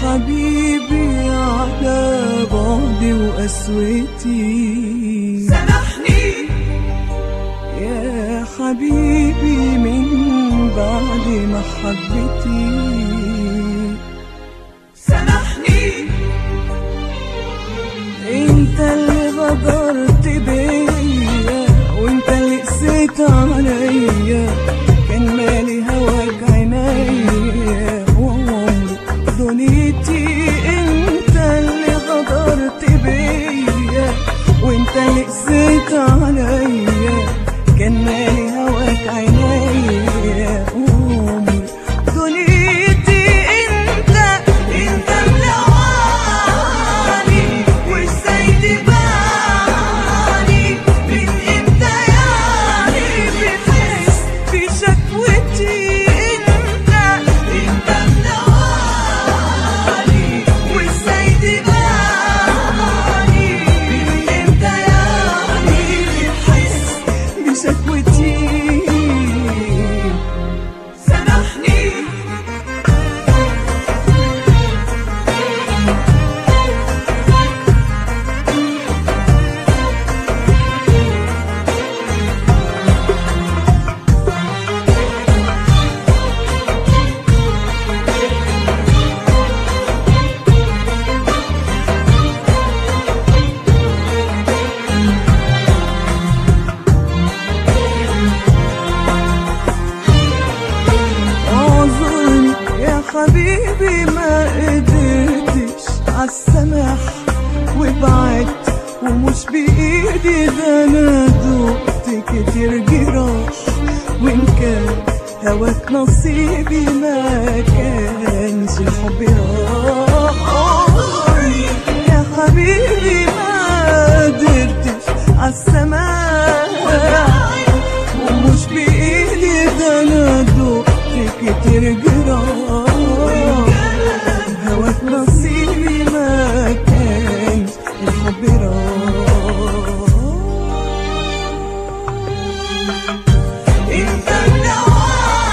حبيبي على بعدي وقسوتي سامحني يا حبيبي من بعد محبتي سامحني انت اللي غدرت بيا وانت اللي قسيت عليا كان مالي هواك عينيا وعمري دنيتي انت اللي غدرت بيا وانت اللي قسيت عليا كان مالي هواك عينيا وعمري دنيتي انت انت ملواني وازاي تباني من امتى يعني بتحس بشكوتي انت انت ملواني وازاي تباني من امتى يعني بتحس بشكوتي سامحني اعذرني يا حبيبي ما قدرتش عالسماح وبعدت ومش بايدي ده انا دقت كتير جراح وان كان هواك نصيبي ما كانش الحب راح اعذرني يا حبيبي ما قدرتش عالسماح ومش بإيدي ده أنا دقت كتير جراح هواك نصيبي ما كان الحب راح انت ملواني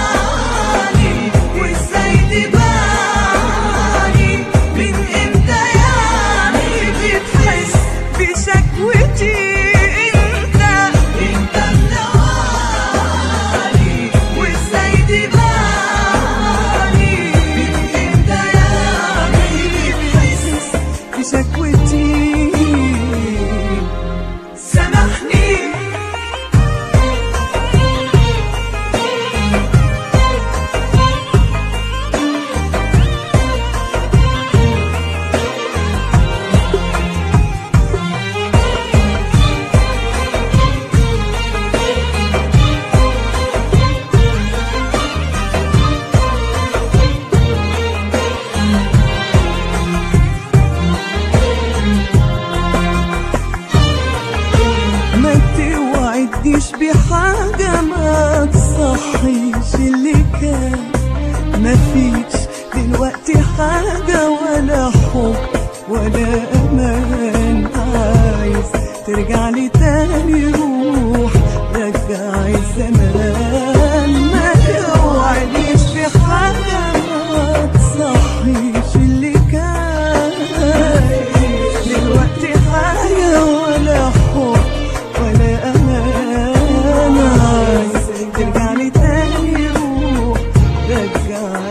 وازاي تباني من امتى يعني بتحس بشكوتي انت انت ملواني وازاي تباني من امتى يعني بتحس بشكوتي سامحني ما توعدنيش بحاجة ما تصحيش اللي كان ما فيش دلوقتي حاجة ولا حب ولا أمان عايز ترجع لي تاني روح رجع الزمان ما توعدنيش بحاجة ما تصحيش اللي كان دلوقتي حاجة ولا حب ولا أمان عايز ترجع لي تاني روح رجع